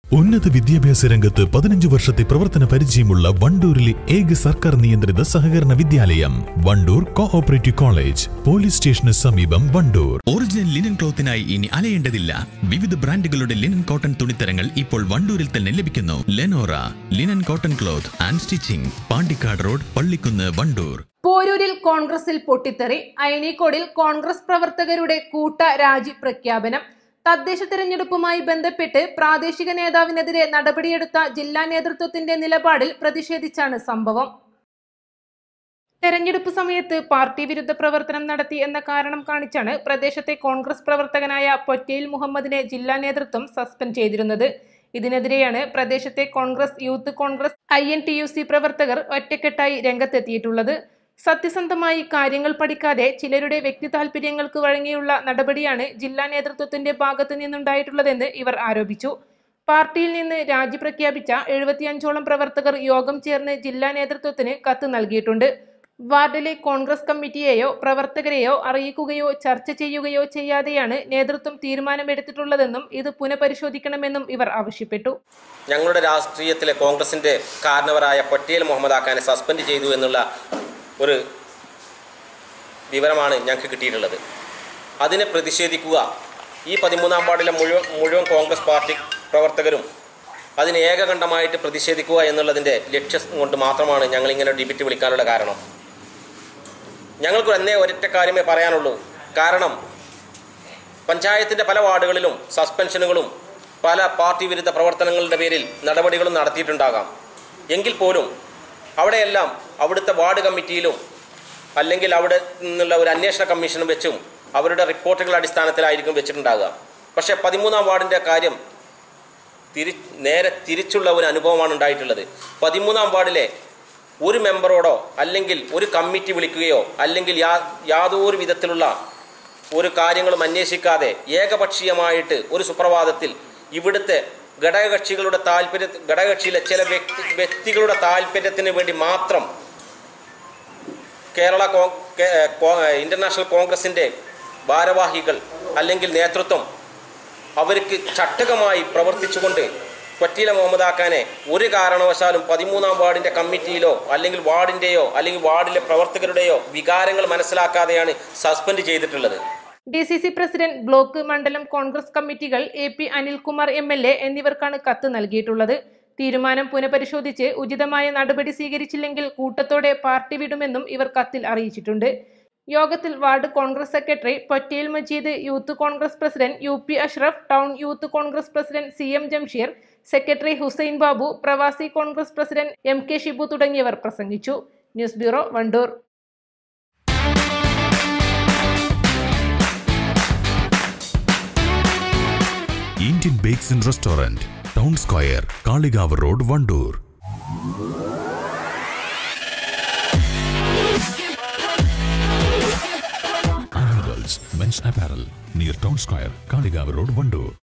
ഉന്നത വിദ്യാഭ്യാസ രംഗത്ത് പതിനഞ്ച് വർഷത്തെ പ്രവർത്തന പരിചയമുള്ള വണ്ടൂരിലെ ഏക സർക്കാർ നിയന്ത്രിത സഹകരണ വിദ്യാലയം വണ്ടൂർ കോഓപ്പറേറ്റീവ് കോളേജ് പോലീസ് സ്റ്റേഷന് സമീപം വണ്ടൂർ ഒറിജിനൽ ലിനൻ ക്ലോത്തിനായി ഇനി അലയേണ്ടതില്ല വിവിധ ബ്രാൻഡുകളുടെ ലിനൻ കോട്ടൺ തുണിത്തരങ്ങൾ ഇപ്പോൾ വണ്ടൂരിൽ തന്നെ ലഭിക്കുന്നു Lenora linen cotton cloth and stitching Pandikkad road Pallikkunnu Wandoor പോരൂരിൽ കോൺഗ്രസിൽ പൊട്ടിത്തെറി അയനീക്കോടിൽ കോൺഗ്രസ് പ്രവർത്തകരുടെ കൂട്ട രാജി പ്രഖ്യാപനം തദ്ദേശ തെരഞ്ഞെടുപ്പുമായി ബന്ധപ്പെട്ട് പ്രാദേശിക നേതാവിനെതിരെ നടപടിയെടുത്ത ജില്ലാ നേതൃത്വത്തിന്റെ നിലപാടിൽ പ്രതിഷേധിച്ചാണ് സംഭവം തെരഞ്ഞെടുപ്പ് സമയത്ത് പാർട്ടി വിരുദ്ധ പ്രവർത്തനം നടത്തി എന്ന കാരണം കാണിച്ചാണ് പ്രദേശത്തെ കോൺഗ്രസ് പ്രവർത്തകനായ പൊറ്റയിൽ മുഹമ്മദിനെ ജില്ലാ നേതൃത്വം സസ്പെൻഡ് ചെയ്തിരുന്നത് ഇതിനെതിരെയാണ് പ്രദേശത്തെ Congress youth Congress I N T U C പ്രവർത്തകർ ഒറ്റക്കെട്ടായി രംഗത്തെത്തിയിട്ടുള്ളത് സത്യസന്ധമായി കാര്യങ്ങൾ പഠിക്കാതെ ചിലരുടെ വ്യക്തി താൽപര്യങ്ങൾക്ക് വഴങ്ങിയുള്ള നടപടിയാണ് ജില്ലാ നേതൃത്വത്തിന്റെ ഭാഗത്തു നിന്നുണ്ടായിട്ടുള്ളതെന്ന് ഇവർ ആരോപിച്ചു പാർട്ടിയിൽ നിന്ന് രാജി പ്രഖ്യാപിച്ച എഴുപത്തിയഞ്ചോളം പ്രവർത്തകർ യോഗം ചേർന്ന് ജില്ലാ നേതൃത്വത്തിന് കത്ത് നൽകിയിട്ടുണ്ട് വാർഡിലെ കോൺഗ്രസ് കമ്മിറ്റിയെയോ പ്രവർത്തകരെയോ അറിയിക്കുകയോ ചർച്ച ചെയ്യുകയോ ചെയ്യാതെയാണ് നേതൃത്വം തീരുമാനമെടുത്തിട്ടുള്ളതെന്നും ഇത് പുനഃപരിശോധിക്കണമെന്നും ഇവർ ആവശ്യപ്പെട്ടു ഞങ്ങളുടെ രാഷ്ട്രീയത്തിലെ കോൺഗ്രസിൻ്റെ കാരണവരായ പട്ടേൽ മുഹമ്മദ് ആക്കാനെ സസ്പെൻഡ് ചെയ്തു എന്നുള്ള ഒരു വിവരമാണ് ഞങ്ങൾക്ക് കിട്ടിയിട്ടുള്ളത് അതിനെ പ്രതിഷേധിക്കുക ഈ പതിമൂന്നാം വാർഡിലെ മുഴുവൻ മുഴുവൻ കോൺഗ്രസ് പാർട്ടി പ്രവർത്തകരും അതിന് ഏകകണ്ഠമായിട്ട് പ്രതിഷേധിക്കുക എന്നുള്ളതിൻ്റെ ലക്ഷ്യം കൊണ്ട് മാത്രമാണ് ഞങ്ങൾ ഇങ്ങനെ ഡിബേറ്റ് വിളിക്കാനുള്ള കാരണം ഞങ്ങൾക്ക് എന്നേ ഒരൊറ്റ കാര്യമേ പറയാനുള്ളൂ കാരണം പഞ്ചായത്തിൻ്റെ പല വാർഡുകളിലും സസ്പെൻഷനുകളും പല പാർട്ടി വിരുദ്ധ പ്രവർത്തനങ്ങളുടെ പേരിൽ നടപടികളും നടത്തിയിട്ടുണ്ടാകാം എങ്കിൽ പോലും അവിടെയെല്ലാം അവിടുത്തെ വാർഡ് കമ്മിറ്റിയിലും അല്ലെങ്കിൽ അവിടെ നിന്നുള്ള ഒരു അന്വേഷണ കമ്മീഷനും വെച്ചും അവരുടെ റിപ്പോർട്ടുകളുടെ അടിസ്ഥാനത്തിലായിരിക്കും വെച്ചിട്ടുണ്ടാകുക പക്ഷേ പതിമൂന്നാം വാർഡിൻ്റെ കാര്യം തിരി നേരെ തിരിച്ചുള്ള ഒരു അനുഭവമാണ് ഉണ്ടായിട്ടുള്ളത് പതിമൂന്നാം വാർഡിലെ ഒരു മെമ്പറോടോ അല്ലെങ്കിൽ ഒരു കമ്മിറ്റി വിളിക്കുകയോ അല്ലെങ്കിൽ യാ യാതൊരു വിധത്തിലുള്ള ഒരു കാര്യങ്ങളും അന്വേഷിക്കാതെ ഏകപക്ഷീയമായിട്ട് ഒരു സുപ്രഭാതത്തിൽ ഇവിടുത്തെ ഘടകകക്ഷികളുടെ താല്പര്യ ഘടകകക്ഷിയിലെ ചില വ്യക്തി വ്യക്തികളുടെ താല്പര്യത്തിന് വേണ്ടി മാത്രം കേരള കോ കേ- കോ- ഇന്റർനാഷണൽ കോൺഗ്രസിൻ്റെ ഭാരവാഹികൾ അല്ലെങ്കിൽ നേതൃത്വം അവർക്ക് ചട്ടകമായി പ്രവർത്തിച്ചുകൊണ്ട് കൊറ്റീല മുഹമ്മദ് ആക്കാനെ ഒരു കാരണവശാലും പതിമൂന്നാം വാർഡിൻ്റെ കമ്മിറ്റിയിലോ അല്ലെങ്കിൽ വാർഡിൻ്റെയോ അല്ലെങ്കിൽ വാർഡിലെ പ്രവർത്തകരുടെയോ വികാരങ്ങൾ മനസ്സിലാക്കാതെയാണ് സസ്പെൻഡ് ചെയ്തിട്ടുള്ളത് D C C president block മണ്ഡലം കോൺഗ്രസ് കമ്മിറ്റികൾ A P Anilkumar M L A എന്നിവർക്കാണ് കത്ത് നൽകിയിട്ടുള്ളത് തീരുമാനം പുനഃപരിശോധിച്ച് ഉചിതമായ നടപടി സ്വീകരിച്ചില്ലെങ്കിൽ കൂട്ടത്തോടെ പാർട്ടി വിടുമെന്നും ഇവർ കത്തിൽ അറിയിച്ചിട്ടുണ്ട് യോഗത്തിൽ ward Congress secretary Pottel Majeed youth Congress president U P Ashraf town youth Congress president C M Jamsheer secretary Hussain Babu Pravasi Congress president M K Shibu തുടങ്ങിയവർ പ്രസംഗിച്ചു news bureau Wandoor Indian bakes and restaurant town square Kalikavu road Wandoor men's apparel near town square Kalikavu road Wandoor